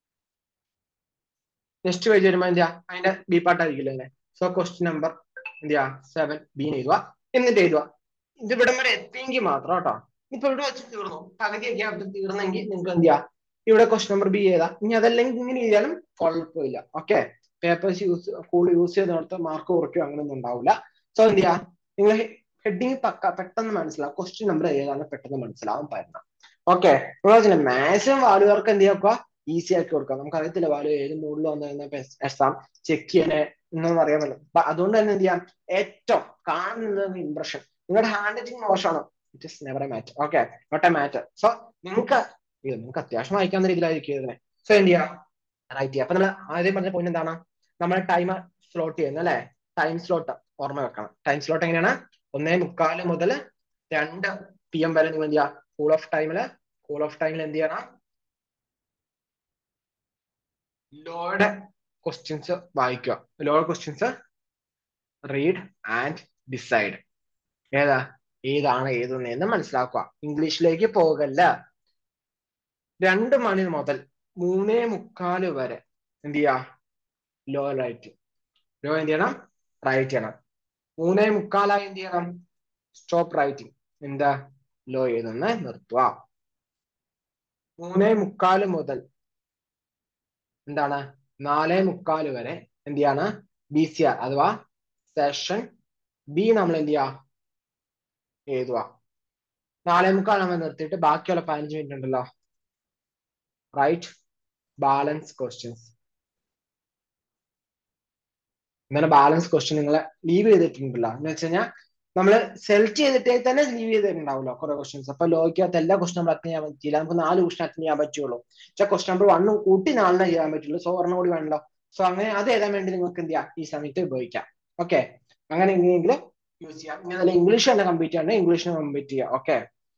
നെക്സ്റ്റ് പേജ് വരുമ്പോൾ എന്ത് ചെയ്യുക അതിന്റെ ബി പാർട്ടായിരിക്കില്ല അല്ലേ സോ ക്വസ്റ്റ്യൻ നമ്പർ എന്ത് ചെയ്യുക സെവൻ ബി എഴുതുക എന്നിട്ട് എഴുതുക ഇത് ഇവിടം വരെ എത്തിയെങ്കിൽ മാത്രം കേട്ടോ ഇപ്പൊ ഇവിടെ വെച്ച് തീർന്നു പകുതിയൊക്കെ അവിടെ തീർന്നെങ്കിൽ നിങ്ങൾക്ക് എന്ത് ചെയ്യാം ഇവിടെ ക്വസ്റ്റ്യൻ നമ്പർ ബി ചെയ്താ ഇനി അതല്ലെങ്കിൽ ഇങ്ങനെ എഴുതിയാലും കുഴപ്പമില്ല ഓക്കെ പേപ്പേഴ്സ് യൂസ് കൂടുതൽ യൂസ് ചെയ്തിടത്ത് മാർക്ക് കുറയ്ക്കുക അങ്ങനെയൊന്നും ഉണ്ടാവില്ല സോ എന്ത് ചെയ്യാ നിങ്ങൾ ഹെഡിങ് പക്ക പെട്ടെന്ന് മനസ്സിലാവും ക്വസ്റ്റ്യൻ നമ്പർ ഏതാണ് പെട്ടെന്ന് മനസ്സിലാവാൻ പറ്റണം ഓക്കെ നിങ്ങൾ മാക്സിമം വാലുകാർക്ക് എന്ത് ചെയ്യുക ഈസി ആക്കി കൊടുക്കാം നമുക്ക് അറിയത്തില്ല വാലു ഏത് മൂഡിൽ വന്നിരുന്ന എക്സാം ചെക്ക് ചെയ്യാനേ എന്നൊന്നും അറിയാൻ പറ്റില്ല അപ്പൊ അതുകൊണ്ട് തന്നെ എന്ത് ചെയ്യാം ഏറ്റവും കാണുന്നത് ഇംപ്രഷൻ നിങ്ങളുടെ ഹാൻഡ് റൈറ്റിംഗ് മോശമാണോ it is never a matter okay not a matter so നിങ്ങൾക്ക് ഇത് നിങ്ങൾക്ക് അത്യാവശ്യം വായിക്കാവുന്ന രീതിയിലായിരിക്കും ഇതിനെ സോ എന്ത് ചെയ്യാം റൈറ്റ് ചെയ്യാം അപ്പൊ നമ്മൾ ആദ്യം പറഞ്ഞ പോയിന്റ് എന്താണ് നമ്മൾ ടൈം സ്ലോട്ട് ചെയ്യുന്നത് അല്ലെ ടൈം സ്ലോട്ട് ഓർമ്മ വെക്കണം ടൈം സ്ലോട്ട് എങ്ങനെയാണ് ഒന്നേ മുക്കാല് മുതൽ രണ്ട് പി എം വരെ നിങ്ങൾ എന്ത് ചെയ്യുക കൂൾ ഓഫ് ടൈമില് കൂൾ ഓഫ് ടൈമിൽ എന്ത് ചെയ്യണം ലോയുടെ ക്വസ്റ്റ്യൻസ് വായിക്കുക lower questions read and decide ഏതാ ഏതാണ് ഏതെന്ന് മനസ്സിലാക്കുക ഇംഗ്ലീഷിലേക്ക് പോകല്ല രണ്ട് മണി മുതൽ മൂന്നേ മുക്കാല് വരെ എന്ത് ചെയ്യാ ലോ റൈറ്റ് ലോ എന്ത് ചെയ്യണം റൈറ്റ് ചെയ്യണം മൂന്നേ മുക്കാലായി എന്ത് ചെയ്യണം സ്റ്റോപ്പ് റൈറ്റിംഗ് എന്താ ലോ എഴുതുന്ന നിർത്തുക മൂന്നേ മുക്കാല് മുതൽ എന്താണ് നാലേ മുക്കാല് വരെ എന്ത് ചെയ്യാണ് ബി സി ആർ അഥവാ സെഷൻ ബി നമ്മൾ എന്ത് ചെയ്യാ എഴുതുക നാലേ മുക്കാൽ നമ്മൾ നിർത്തിയിട്ട് ബാക്കിയുള്ള പതിനഞ്ച് മിനിറ്റ് ഉണ്ടല്ലോ റൈറ്റ് ബാലൻസ് ക്വസ്റ്റ്യൻസ് ഇങ്ങനെ ബാലൻസ് ക്വസ്റ്റ്യൻ നിങ്ങളെ ലീവ് ചെയ്തിട്ടുണ്ടല്ലോ എന്ന് വെച്ച് കഴിഞ്ഞാൽ നമ്മൾ സെലക്ട് ചെയ്തിട്ടേ തന്നെ ലീവ് ചെയ്തിട്ടുണ്ടാവുമല്ലോ കുറെ ക്വസ്റ്റ്യൻസ് അപ്പൊ ലോയ്ക്കകത്ത് എല്ലാ ക്വസ്റ്റൻ നമ്മൾ അറ്റൻഡ് ചെയ്യാൻ പറ്റില്ല നമുക്ക് നാല് ക്വസ്റ്റൻ അറ്റൻഡ് ചെയ്യാൻ പറ്റുള്ളൂ പക്ഷെ ക്വസ്റ്റൻ നമ്പർ വണ്ണും കൂട്ടി നാലിനെ ചെയ്യാൻ പറ്റുള്ളൂ സോ ഒരെണ്ണം കൂടി വേണല്ലോ സോ അങ്ങനെ അത് എഴുതാൻ വേണ്ടി നിങ്ങൾക്ക് എന്ത് ചെയ്യാം ഈ സമയത്ത് ഉപയോഗിക്കാം ഓക്കെ അങ്ങനെ എങ്ങനെയെങ്കിലും യൂസ് ചെയ്യാം ഇങ്ങനെ ഇംഗ്ലീഷ് തന്നെ കംപ്ലീറ്റ് ചെയ്യണം ഇംഗ്ലീഷിന് കംപ്ലീറ്റ് ചെയ്യാം ഓക്കെ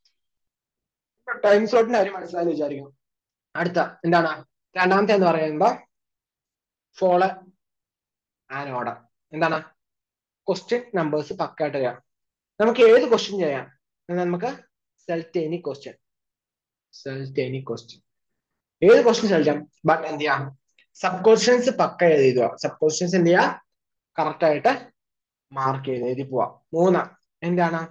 ടൈം സ്ലോട്ടിന്റെ കാര്യം മനസ്സിലായി വിചാരിക്കുന്നു അടുത്ത എന്താണ് രണ്ടാമത്തെ എന്ന് പറയുമ്പോൾ ഫോളോ ആൻഡ് ഓർഡർ എന്താണ് ക്വസ്റ്റ്യൻ നമ്പേഴ്സ് പക്കായിട്ട് ചെയ്യാം നമുക്ക് ഏത് ക്വസ്റ്റ്യൻ ചെയ്യാം നമുക്ക് select any question select any question ഏത് ക്വസ്റ്റ്യൻ സെലക്ട് ചെയ്യാം ബട്ട് എന്ത് ചെയ്യാം സബ് ക്വസ്റ്റ്യൻസ് പക്ക എഴുതുക സബ് ക്വസ്റ്റ്യൻസ് എന്ത് ചെയ്യുക കറക്റ്റ് ആയിട്ട് മാർക്ക് ചെയ്ത് എഴുതി പോവാ മൂന്ന് എന്താണ്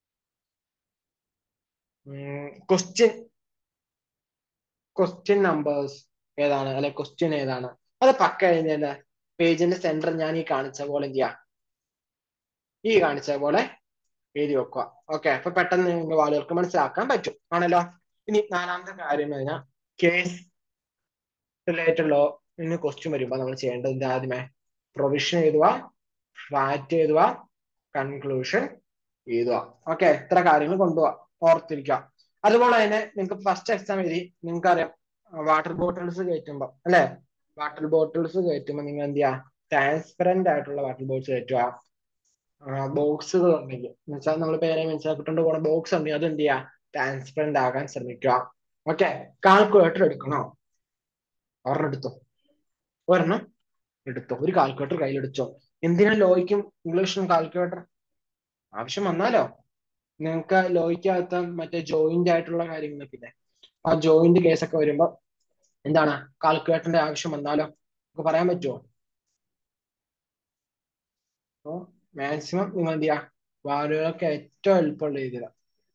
ക്വസ്റ്റ്യൻ ക്വസ്റ്റ്യൻ നമ്പേഴ്സ് ഏതാണ് അല്ലെ ക്വസ്റ്റ്യൻ ഏതാണ് അത് പക്ക എഴുതിയതിന്റെ പേജിന്റെ സെന്റർ ഞാൻ ഈ കാണിച്ച പോലെ എന്ത് ചെയ്യാം ഈ കാണിച്ച പോലെ എഴുതി വെക്കുക ഓക്കെ അപ്പൊ പെട്ടെന്ന് നിങ്ങൾക്ക് ആളുകൾക്ക് മനസ്സിലാക്കാൻ പറ്റും ആണല്ലോ ഇനി നാലാമത്തെ കാര്യം കഴിഞ്ഞാൽ കേസ് റിലേറ്റഡ് ലോ ഇന്ന് ക്വസ്റ്റ്യൻ വരുമ്പോൾ നമ്മൾ ചെയ്യേണ്ടത് ആദ്യമേ പ്രൊവിഷൻ എഴുതുക ഫാറ്റ് എഴുതുക കൺക്ലൂഷൻ എഴുതുക ഓക്കെ ഇത്ര കാര്യങ്ങൾ കൊണ്ടുപോവാ ഓർത്തിരിക്കുക അതുപോലെ തന്നെ നിങ്ങൾക്ക് ഫസ്റ്റ് എക്സാം എഴുതി നിങ്ങൾക്ക് അറിയാം വാട്ടർ ബോട്ടിൽസ് കയറ്റുമ്പോൾ അല്ലെ വാട്ടർ ബോട്ടിൽസ് കയറ്റുമ്പോൾ നിങ്ങൾ എന്ത് ചെയ്യുക ട്രാൻസ്പെറന്റ് ആയിട്ടുള്ള വാട്ടർ ബോട്ടിൽസ് കയറ്റുക ബോക്സുകൾ ഉണ്ടെങ്കിൽ എന്ന് വെച്ചാൽ നമ്മൾ പേരെ മനസ്സിലാക്കിക്കൊണ്ട് പോണ ബോക്സ് ഉണ്ടെങ്കിൽ അത് എന്ത് ചെയ്യുക ട്രാൻസ്പെറന്റ് ആകാൻ ശ്രമിക്കുക ഓക്കെ കാൽക്കുലേറ്റർ എടുക്കണോ ഒരെണ്ണം എടുത്തോ ഒരെണ്ണം എടുത്തോ ഒരു കാൽക്കുലേറ്റർ കയ്യിലെടുത്തോ എന്തിനാ ലോയ്ക്കും ഇംഗ്ലീഷിനും കാൽക്കുലേറ്റർ ആവശ്യം വന്നാലോ നിങ്ങൾക്ക് ലോയ്ക്കകത്ത് മറ്റേ ജോയിന്റ് ആയിട്ടുള്ള കാര്യങ്ങളൊക്കെ ഇല്ലേ ആ ജോയിന്റ് കേസൊക്കെ വരുമ്പോ എന്താണ് കാൽക്കുലേറ്ററിന്റെ ആവശ്യം വന്നാലോ നമുക്ക് പറയാൻ പറ്റുമോ അപ്പോ മാക്സിമം നിങ്ങൾ എന്ത് ചെയ്യാ വാലുകളൊക്കെ ഏറ്റവും എളുപ്പമുള്ള രീതിയിലാണ്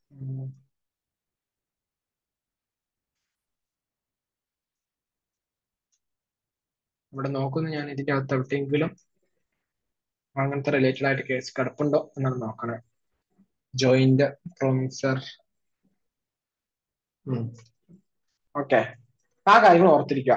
ഇവിടെ നോക്കുന്നു ഞാൻ ഇതിന്റെ അകത്ത് എവിടെയെങ്കിലും അങ്ങനത്തെ റിലേറ്റഡ് ആയിട്ട് കേസ് കിടപ്പുണ്ടോ എന്നാണ് നോക്കണേ ജോയിന്റ് പ്രൊമിസർ ഓക്കെ ആ കാര്യങ്ങൾ ഓർത്തിരിക്കുക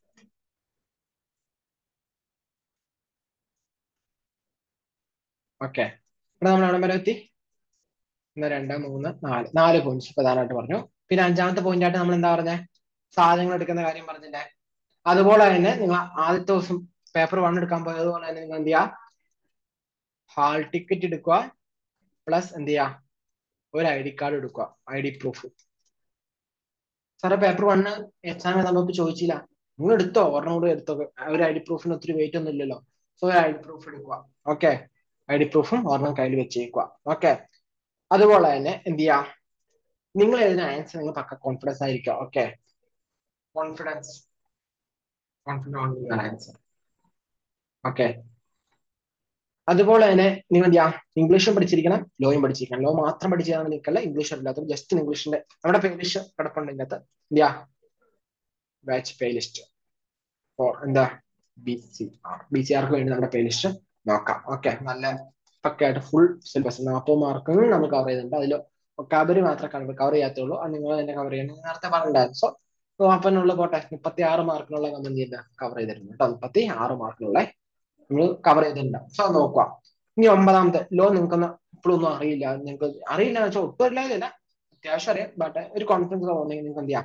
ഓക്കെ ഇവിടെ നമ്മൾ എവിടെ വരെ എത്തി ഒന്ന് രണ്ട് മൂന്ന് നാല് നാല് പോയിന്റ്സ് പ്രധാനമായിട്ട് പറഞ്ഞു പിന്നെ അഞ്ചാമത്തെ പോയിന്റ് ആയിട്ട് നമ്മൾ എന്താ പറഞ്ഞേ സാധനങ്ങൾ എടുക്കുന്ന കാര്യം പറഞ്ഞില്ലേ അതുപോലെ തന്നെ നിങ്ങൾ ആദ്യത്തെ ദിവസം പേപ്പർ വൺ എടുക്കാൻ പോയതുപോലെ തന്നെ നിങ്ങൾ എന്ത് ചെയ്യുക ഹാൾ ടിക്കറ്റ് എടുക്കുക പ്ലസ് എന്ത് ചെയ്യുക ഒരു ഐ ഡി കാർഡ് എടുക്കുക ഐ ഡി പ്രൂഫ് സാറേ പേപ്പർ വണ്ണ് എക്സാം നമുക്ക് ചോദിച്ചില്ല നിങ്ങൾ എടുത്തോ ഒരെണ്ണം കൂടി എടുത്തോ ഒരു ഐ ഡി പ്രൂഫിന് ഒത്തിരി വെയിറ്റ് ഒന്നും ഇല്ലല്ലോ സോ ഒരു ഐ ഡി പ്രൂഫ് എടുക്കുക ഓക്കെ ഐ ഡി പ്രൂഫും ഒരെണ്ണം കയ്യിൽ വെച്ചേക്കുക ഓക്കെ അതുപോലെ തന്നെ എന്ത് ചെയ്യാ നിങ്ങൾ എഴുതുന്ന ആൻസർ നിങ്ങൾ പക്ക കോൺഫിഡൻസ് ആയിരിക്കുക okay confidence confidence answer okay അതുപോലെ തന്നെ നിങ്ങൾ എന്ത് ചെയ്യാം ഇംഗ്ലീഷും പഠിച്ചിരിക്കണം ലോയും പഠിച്ചിരിക്കണം ലോ മാത്രം പഠിച്ചാൽ നിൽക്കല്ല ഇംഗ്ലീഷ് അറിയില്ലാത്ത ജസ്റ്റ് ഇംഗ്ലീഷിന്റെ നമ്മുടെ പ്ലേലിസ്റ്റ് കിടപ്പുണ്ട് ഇതിനകത്ത് എന്ത് ചെയ്യാ ബാച്ച് പ്ലേലിസ്റ്റ് ഫോർ എന്താ B C R B C ആർക്ക് വേണ്ടി നമ്മുടെ പ്ലേലിസ്റ്റ് നോക്കാം ഓക്കെ നല്ല പക്കയായിട്ട് ഫുൾ സിലബസ് നാൽപ്പത് മാർക്കും നമ്മൾ കവർ ചെയ്യുന്നുണ്ട് അതിൽ ഒക്കാബരി മാത്രമേ കവർ ചെയ്യാത്തുള്ളൂ അത് നിങ്ങൾ തന്നെ കവർ ചെയ്യണം നേരത്തെ പറഞ്ഞിട്ടുണ്ടായിരുന്നു സോ നാൽപ്പതിനുള്ള പോട്ടെ മുപ്പത്തി ആറ് മാർക്കിനുള്ള നമ്മൾ എന്ത് ചെയ്യുന്ന കവർ ചെയ്തിട്ടുണ്ട് കേട്ടോ മുപ്പത്തി ആറ് മാർക്കിനുള്ള നമ്മൾ കവർ ചെയ്തിട്ടുണ്ട് സോ നോക്കുക ഇനി ഒമ്പതാമത്തെ ലോ നിങ്ങൾക്കൊന്ന് ഇപ്പോഴൊന്നും അറിയില്ല നിങ്ങൾക്ക് അറിയില്ല എന്ന് വെച്ചാൽ ഒട്ടും അറിയില്ല അത്യാവശ്യം അറിയാം ബട്ട് ഒരു കോൺഫിഡൻസ് തോന്നുന്നെങ്കിൽ നിങ്ങൾക്ക് എന്ത് ചെയ്യാം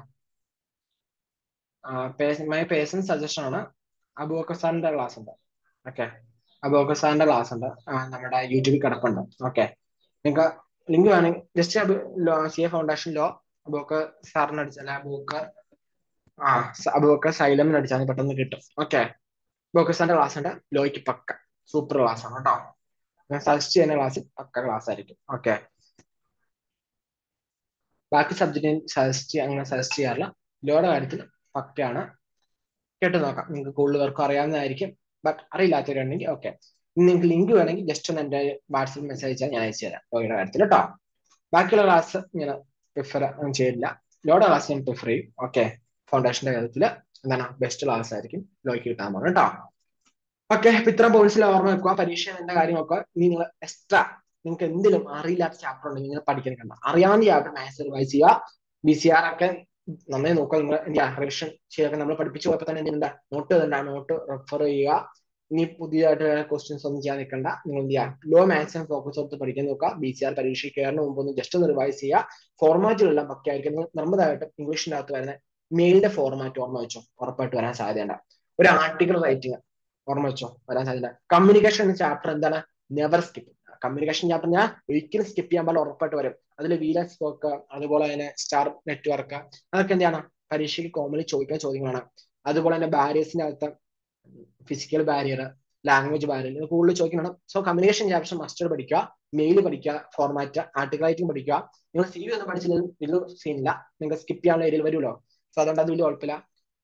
മൈ പേഴ്സൺ സജഷൻ ആണ് അബൂബക്കർ സാറിന്റെ ക്ലാസ് ഉണ്ട് ഓക്കെ അബൂബക്കർ സാറിന്റെ ക്ലാസ് ഉണ്ട് നമ്മുടെ യൂട്യൂബിൽ കിടപ്പുണ്ട് ഓക്കെ നിങ്ങൾക്ക് ലിങ്ക് വേണമെങ്കിൽ just C A foundation law Abubakar സാറിന് അടിച്ചാൽ അബൂബക്കർ ആ അബൂബക്കർ സൈലം അടിച്ചാൽ പെട്ടെന്ന് കിട്ടും ഓക്കെ ബോക്കസാന്റെ ക്ലാസ് ഉണ്ട് ലോയ്ക്ക് പക്ക സൂപ്പർ ക്ലാസ് ആണ് കേട്ടോ ഞാൻ സജസ്റ്റ് ചെയ്യുന്ന ക്ലാസ് പക്ക ക്ലാസ് ആയിരിക്കും ഓക്കെ ബാക്കി സബ്ജക്റ്റിന് സജസ്റ്റ് അങ്ങനെ സജസ്റ്റ് ചെയ്യാറില്ല ലോയുടെ കാര്യത്തിൽ പക്കയാണ് കേട്ട് നോക്കാം നിങ്ങൾക്ക് കൂടുതൽ പേർക്കും അറിയാവുന്നതായിരിക്കും ബട്ട് അറിയില്ലാത്തവരുണ്ടെങ്കിൽ ഓക്കെ നിങ്ങൾക്ക് ലിങ്ക് വേണമെങ്കിൽ ജസ്റ്റ് ഒന്ന് എൻ്റെ വാട്സപ്പ് മെസ്സേജ് അയച്ചാൽ ഞാൻ അയച്ചു തരാം ലോയുടെ കാര്യത്തിൽ കേട്ടോ ബാക്കിയുള്ള ക്ലാസ് ഞാൻ പ്രിഫർ ചെയ്യില്ല ലോയുടെ ക്ലാസ് ഞാൻ പ്രിഫർ ചെയ്യും ഓക്കെ ഫൗണ്ടേഷന്റെ കാര്യത്തിൽ എന്താണ് ബെസ്റ്റ് ക്ലാസ് ആയിരിക്കും ലോയ്ക്ക് കിട്ടാൻ പോകുന്നത് കേട്ടോ ഓക്കെ അപ്പൊ ഇത്ര പോയിന്റ്സിൽ ഓർമ്മ വെക്കുക പരീക്ഷ എന്റെ കാര്യം നോക്കുക ഇനി നിങ്ങൾ എക്സ്ട്രാ നിങ്ങൾക്ക് എന്തെങ്കിലും അറിയില്ലാത്ത ചാപ്റ്റർ ഉണ്ടെങ്കിൽ നിങ്ങൾ പഠിക്കാൻ കണ്ട അറിയാവുന്ന ചാപ്റ്റർ മാത്സ് റിവൈസ് ചെയ്യുക ബി സി ആർ ഒക്കെ നന്നായി നോക്കുക നിങ്ങൾ എന്താ റിവിഷൻ ചെയ്തൊക്കെ നമ്മൾ പഠിപ്പിച്ചു പോയപ്പോൾ തന്നെ എന്താ നോട്ട് ചെയ്തിട്ടുണ്ടാ നോട്ട് റെഫർ ചെയ്യുക ഇനി പുതിയതായിട്ട് ക്വസ്റ്റ്യൻസ് ഒന്നും ചെയ്യാൻ നിൽക്കണ്ട നിങ്ങൾ എന്ത് ചെയ്യുക ലോ മാത്സ് ആൻഡ് ഫോക്കസ് എടുത്ത് പഠിക്കാൻ നോക്കുക ബി സി ആർ പരീക്ഷയ്ക്ക് കയറുന്ന മുമ്പ് ഒന്ന് ജസ്റ്റ് ഒന്ന് റിവൈസ് ചെയ്യുക ഫോർമാറ്റുകളെല്ലാം പക്കയായിരിക്കും നിർമ്മതമായിട്ട് ഇംഗ്ലീഷിന്റെ അകത്ത് വരുന്ന മെയിലിന്റെ ഫോർമാറ്റ് ഓർമ്മ വെച്ചോ ഉറപ്പായിട്ട് വരാൻ സാധ്യതയുണ്ട് ഒരു ആർട്ടിക്കിൾ റൈറ്റിംഗ് ഓർമ്മ വെച്ചോ വരാൻ സാധ്യത കമ്മ്യൂണിക്കേഷൻ എന്ന ചാപ്റ്റർ എന്താണ് നെവർ സ്കിപ്പ് കമ്മ്യൂണിക്കേഷൻ ചാപ്റ്റർ ഞാൻ ഒരിക്കലും സ്കിപ്പ് ചെയ്യാൻ പാടില്ല ഉറപ്പായിട്ട് വരും അതിൽ വീലൻസ് വർക്ക് അതുപോലെ തന്നെ സ്റ്റാർ നെറ്റ്വർക്ക് അതൊക്കെ എന്താണ് പരീക്ഷയ്ക്ക് കോമൺലി ചോദിക്കുന്ന ചോദ്യങ്ങളാണ് അതുപോലെ തന്നെ ബാരിയേഴ്സിന്റെ അകത്ത് ഫിസിക്കൽ ബാരിയർ ലാംഗ്വേജ് ബാരിയർ കൂടുതൽ ചോദിക്കണം സോ കമ്മ്യൂണിക്കേഷൻ ചാപ്റ്റർ മസ്റ്റർ പഠിക്കുക മെയിൽ പഠിക്കുക ഫോർമാറ്റ് ആർട്ടിക്കൽ റൈറ്റിംഗ് പഠിക്കുക നിങ്ങൾ സി വി ഒന്നും പഠിച്ചില്ലെങ്കിൽ വലിയ സീനില്ല നിങ്ങൾക്ക് സ്കിപ്പ് ചെയ്യാനുള്ള ഏരിയയിൽ വരുമല്ലോ സോ അതുകൊണ്ട് അത് വലിയ കുഴപ്പമില്ല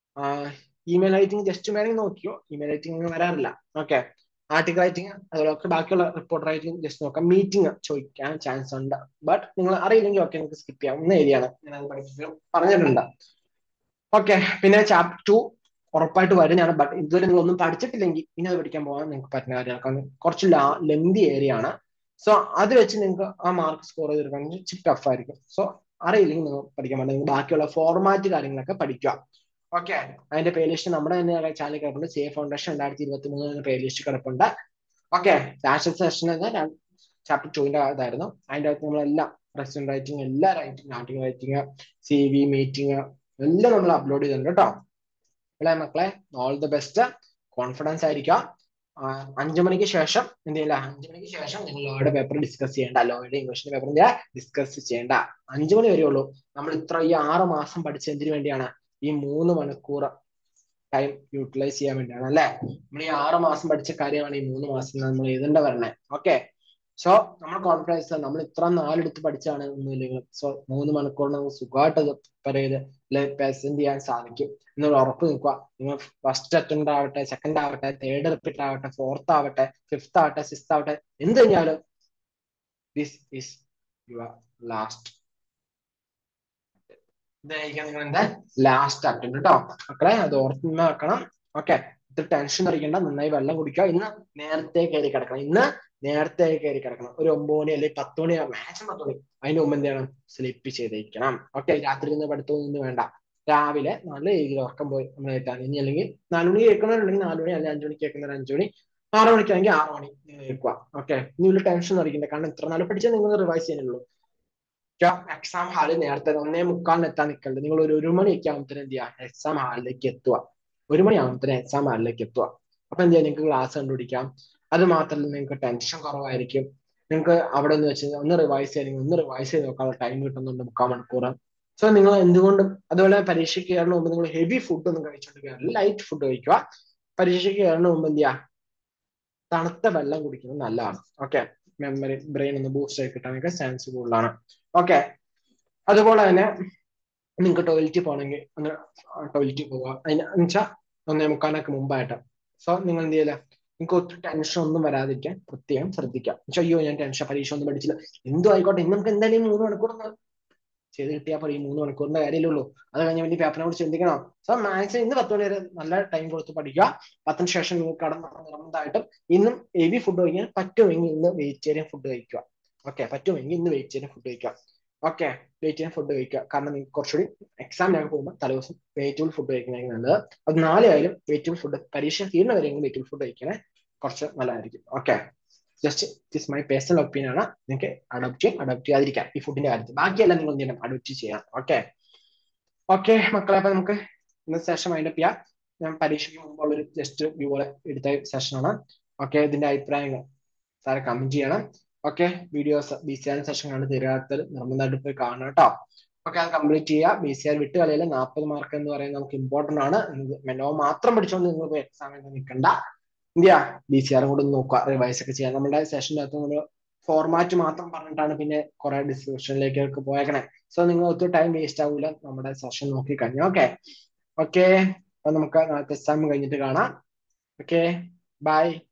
ഇമെയിൽ റൈറ്റിംഗ് ജസ്റ്റ് വേണമെങ്കിൽ നോക്കിയോ ഇമെയിൽ റൈറ്റിംഗ് വരാറില്ല ഓക്കെ ആർട്ടിക്കൽ റൈറ്റിംഗ് അതുപോലെ ബാക്കിയുള്ള റിപ്പോർട്ട് റൈറ്റിംഗ് ജസ്റ്റ് നോക്കാം മീറ്റിംഗ് ചോദിക്കാൻ ചാൻസ് ഉണ്ട് ബട്ട് നിങ്ങൾ അറിയില്ലെങ്കിൽ ഓക്കെ നിങ്ങൾക്ക് സ്കിപ്പ് ചെയ്യാം ഒന്ന ഏരിയ ആണ് ഞാൻ അത് പഠിപ്പിച്ചു പറഞ്ഞിട്ടുണ്ട് ഓക്കെ പിന്നെ ചാപ്റ്റർ ടു ഉറപ്പായിട്ട് വരുന്നതാണ് ബട്ട് ഇതുവരെ നിങ്ങൾ ഒന്നും പഠിച്ചിട്ടില്ലെങ്കിൽ ഇനി അത് പഠിക്കാൻ പോകാൻ നിങ്ങൾക്ക് പറ്റുന്ന കാര്യമാണ് കുറച്ച് ലെന്തി ഏരിയ ആണ് സോ അത് വെച്ച് നിങ്ങൾക്ക് ആ മാർക്ക് സ്കോർ ചെയ്തെടുക്കാൻ ഇച്ചിരി ടഫ് ആയിരിക്കും സോ അറിയില്ലെങ്കിൽ നിങ്ങൾ പഠിക്കാൻ പറ്റില്ല നിങ്ങൾ ബാക്കിയുള്ള ഫോർമാറ്റ് കാര്യങ്ങളൊക്കെ പഠിക്കുക ഓക്കെ അതിന്റെ പ്ലേലിസ്റ്റ് നമ്മുടെ തന്നെ ചാനൽ കിടപ്പുണ്ട് സേഫ് ഫൗണ്ടേഷൻ രണ്ടായിരത്തി ഇരുപത്തി മൂന്ന് പ്ലേലിസ്റ്റ് കിടപ്പുണ്ട് ഓക്കെ നാഷണൽ സെഷൻ എന്ന ചാപ്റ്റർ ടുവിന്റെ ഇതായിരുന്നു അതിന്റെ അകത്ത് നമ്മളെല്ലാം പ്രസിഡന്റ് റൈറ്റിംഗ് എല്ലാ writing article writing C V meeting എല്ലാം നമ്മൾ അപ്ലോഡ് ചെയ്തിട്ടുണ്ട് കേട്ടോ അല്ലേ മക്കളെ ഓൾ ദ ബെസ്റ്റ് കോൺഫിഡൻസ് ആയിരിക്കാം അഞ്ചു മണിക്ക് ശേഷം എന്ത് ചെയ്യില്ല അഞ്ചു മണിക്ക് ശേഷം നിങ്ങൾ ലോയുടെ പേപ്പർ ഡിസ്കസ് ചെയ്യേണ്ട ലോയുടെ ഇംഗ്ലീഷിന്റെ പേപ്പർ എന്ത് ഡിസ്കസ് ചെയ്യേണ്ട അഞ്ചു മണി വരെ ഉള്ളൂ നമ്മൾ ഇത്ര ഈ ആറ് മാസം പഠിച്ച എന്തിനു വേണ്ടിയാണ് ഈ മൂന്ന് മണിക്കൂർ ടൈം യൂട്ടിലൈസ് ചെയ്യാൻ വേണ്ടിയാണ് അല്ലെ നമ്മൾ ഈ ആറ് മാസം പഠിച്ച കാര്യമാണ് ഈ മൂന്ന് മാസം നമ്മൾ എഴുതേണ്ട വരണേ ഓക്കെ സോ നമ്മൾ കോൺഫിഡൻസ് നമ്മൾ ഇത്ര നാലെടുത്ത് പഠിച്ചാണ് ഒന്നുമില്ലെങ്കിൽ സോ മൂന്ന് മണിക്കൂർ നമുക്ക് സുഖമായിട്ട് അത് പ്രിപ്പയർ ചെയ്ത് പ്രസന്റ് ചെയ്യാൻ സാധിക്കും എന്നുള്ള ഉറപ്പ് നിൽക്കുക നിങ്ങൾ ഫസ്റ്റ് അറ്റംപ്റ്റ് ആവട്ടെ സെക്കൻഡ് ആവട്ടെ തേർഡ് റിപ്പീറ്റ് ആവട്ടെ ഫോർത്ത് ആവട്ടെ ഫിഫ്ത്ത് ആവട്ടെ സിക്സ്ത് ആവട്ടെ എന്ത് കഴിഞ്ഞാലും ദിസ് ഈസ് യുവർ ലാസ്റ്റ് ഇതായിരിക്കാം നിങ്ങളുടെ ലാസ്റ്റ് അറ്റംപ്റ്റ് കേട്ടോ മക്കളെ അത് ഓർമ്മ വെക്കണം ഓക്കെ ഇത് ടെൻഷൻ അറിയിക്കേണ്ട നന്നായി വെള്ളം കുടിക്കുക ഇന്ന് നേരത്തെ കയറി കിടക്കണം ഇന്ന് നേരത്തെ കയറി കിടക്കണം ഒരു ഒമ്പത് മണി അല്ലെങ്കിൽ പത്ത് മണി മാക്സിമം പത്ത് മണി അതിന്റെ മുമ്പ് എന്ത് ചെയ്യണം സ്ലിപ്പ് ചെയ്തിരിക്കണം ഓക്കെ രാത്രി നിന്ന് പഠിത്തം ഒന്നും വേണ്ട രാവിലെ നല്ല രീതിയിൽ ഉറക്കം പോയി നമ്മൾ കേട്ടാൽ ഇനി അല്ലെങ്കിൽ നാല് മണി കേൾക്കണമെന്നുണ്ടെങ്കിൽ നാല് മണി അല്ലെങ്കിൽ അഞ്ചു മണിക്ക് കേൾക്കുന്നവർ അഞ്ചു മണി ആറ് മണിക്കാണെങ്കിൽ ആറ് മണി നിങ്ങൾ കേൾക്കുക ഓക്കെ ഇനി വലിയ ടെൻഷൻ അറിയിക്കണ്ട കാരണം ഇത്ര നാൾ പഠിച്ചാൽ നിങ്ങൾ റിവൈസ് ചെയ്യാനുള്ളൂ എക്സാം ഹാളിൽ നേരത്തെ ഒന്നേ മുക്കാലിന് എത്താൻ നിൽക്കരുത് നിങ്ങൾ ഒരു ഒരു മണിയൊക്കെ ആകുമ്പോഴത്തേനും എന്ത് ചെയ്യുക എക്സാം ഹാളിലേക്ക് എത്തുക ഒരു മണി ആകുമ്പോഴത്തേനും എക്സാം ഹാളിലേക്ക് എത്തുക അപ്പൊ എന്ത് ചെയ്യാം നിങ്ങൾക്ക് ക്ലാസ് കണ്ടുപിടിക്കാം അത് മാത്രമല്ല നിങ്ങൾക്ക് ടെൻഷൻ കുറവായിരിക്കും നിങ്ങൾക്ക് അവിടെ നിന്ന് വെച്ച് ഒന്ന് റിവൈസ് ചെയ്യണമെങ്കിൽ ഒന്ന് റിവൈസ് ചെയ്ത് നോക്കാനുള്ള ടൈം കിട്ടുന്നുണ്ട് മുക്കാൽ മണിക്കൂർ സോ നിങ്ങൾ എന്തുകൊണ്ടും അതുപോലെ പരീക്ഷയ്ക്ക് കയറുന്ന മുമ്പ് നിങ്ങൾ ഹെവി ഫുഡ് ഒന്നും കഴിച്ചുകൊണ്ട് കയറില്ല ലൈറ്റ് ഫുഡ് കഴിക്കുക പരീക്ഷയ്ക്ക് കയറുന്ന മുമ്പ് എന്ത് ചെയ്യുക തണുത്ത വെള്ളം കുടിക്കുന്നത് നല്ലതാണ് ഓക്കെ മെമ്മറി ബ്രെയിൻ ഒന്ന് ബൂസ്റ്റ് ആയി കിട്ടാനൊക്കെ ചാൻസ് കൂടുതലാണ് ഓക്കെ അതുപോലെ തന്നെ നിങ്ങൾക്ക് ടോയ്ലറ്റിൽ പോകണമെങ്കിൽ ഒന്ന് ടോയ്ലറ്റിൽ പോവുക അതിന് വെച്ചാൽ ഒന്നേ മുക്കാലൊക്കെ മുമ്പായിട്ട് സോ നിങ്ങൾ എന്ത് ചെയ്യില്ല നിങ്ങൾക്ക് ഒത്തിരി ടെൻഷൻ ഒന്നും വരാതിരിക്കാൻ പ്രത്യേകം ശ്രദ്ധിക്കാം പക്ഷെ അയ്യോ ഞാൻ ടെൻഷൻ പരീക്ഷ ഒന്നും പഠിച്ചില്ല എന്തോ ആയിക്കോട്ടെ ഇന്ന് നമുക്ക് എന്തായാലും മൂന്ന് മണിക്കൂർ ചെയ്ത് കിട്ടിയാൽ പോയി മൂന്ന് മണിക്കൂറിന്റെ കാര്യമല്ലേ അത് കഴിഞ്ഞ വേണ്ടി പേപ്പറിനെ കുറിച്ച് ചിന്തിക്കണം സോ മാത്സ് ഇന്ന് പത്ത് മണി വരെ നല്ല ടൈം കൊടുത്ത് പഠിക്കുക പത്തിന് ശേഷം നിങ്ങൾക്ക് കടന്ന് നിർബന്ധമായിട്ടും ഇന്നും ഹെവി ഫുഡ് കഴിക്കാൻ പറ്റുമെങ്കിൽ ഇന്ന് വെജിറ്റേറിയൻ ഫുഡ് കഴിക്കുക ഓക്കെ പറ്റുമെങ്കിൽ ഇന്ന് വെജിറ്റേറിയൻ ഫുഡ് കഴിക്കുക ഓക്കെ വെജിറ്റേറിയൻ ഫുഡ് കഴിക്കുക കാരണം നിങ്ങൾക്ക് കുറച്ചുകൂടി എക്സാമിനൊക്കെ പോകുമ്പോൾ തലേദിവസം വെജിറ്റബിൾ ഫുഡ് കഴിക്കുന്നതായിരിക്കും നല്ലത് അത് നാളെ ആയാലും വെജിറ്റബിൾ ഫുഡ് പരീക്ഷ തീരുന്ന വരെയെങ്കിലും വെജിറ്റബിൾ ഫുഡ് കഴിക്കണേ കുറച്ച് നല്ലതായിരിക്കും okay just it my personal opinion ആണ് നിങ്ങൾക്ക് അഡോപ്റ്റ് ചെയ്യാം അഡോപ്റ്റ് ചെയ്യാതിരിക്കാം ഈ ഫുഡിന്റെ കാര്യത്തിൽ ബാക്കിയെല്ലാം നിങ്ങൾ എന്ത് ചെയ്യണം അഡോപ്റ്റ് ചെയ്യണം ഓക്കെ ഓക്കെ മക്കളെ അപ്പൊ നമുക്ക് ഇന്നത്തെ സെഷൻ മൈൻഡപ്പ് ചെയ്യാം ഞാൻ പരീക്ഷയ്ക്ക് മുമ്പുള്ള ഒരു ജസ്റ്റ് വ്യൂ പോലെ എടുത്ത സെഷനാണ് ഓക്കെ ഇതിന്റെ അഭിപ്രായങ്ങൾ സാറെ കമന്റ് ചെയ്യണം okay videos B C session കണ്ട് തരാത്തത് നിർബന്ധമായിട്ട് പോയി കാണണം കേട്ടോ ഓക്കെ അത് കംപ്ലീറ്റ് ചെയ്യുക ബി സി ആർ വിട്ട് കളിയില്ല നാൽപ്പത് മാർക്ക് എന്ന് പറയുന്നത് നമുക്ക് ഇമ്പോർട്ടന്റ് ആണ് മെനോ മാത്രം പഠിച്ചുകൊണ്ട് നിങ്ങൾ എക്സാമിന് നിൽക്കണ്ട ഇന്ത്യ ബി സി ആറും കൂടെ നോക്കുക റിവൈസ് ഒക്കെ ചെയ്യാം നമ്മുടെ സെഷൻ്റെ അകത്ത് നമ്മൾ ഫോർമാറ്റ് മാത്രം പറഞ്ഞിട്ടാണ് പിന്നെ കുറെ ഡിസ്ക്രിപ്ഷനിലേക്ക് പോയേക്കണേ സോ നിങ്ങൾക്ക് ടൈം വേസ്റ്റ് ആവില്ല നമ്മുടെ സെഷൻ നോക്കി കഴിഞ്ഞു ഓക്കെ ഓക്കെ അപ്പൊ നമുക്ക് നാളത്തെ എക്സാം കഴിഞ്ഞിട്ട് കാണാം ഓക്കെ ബൈ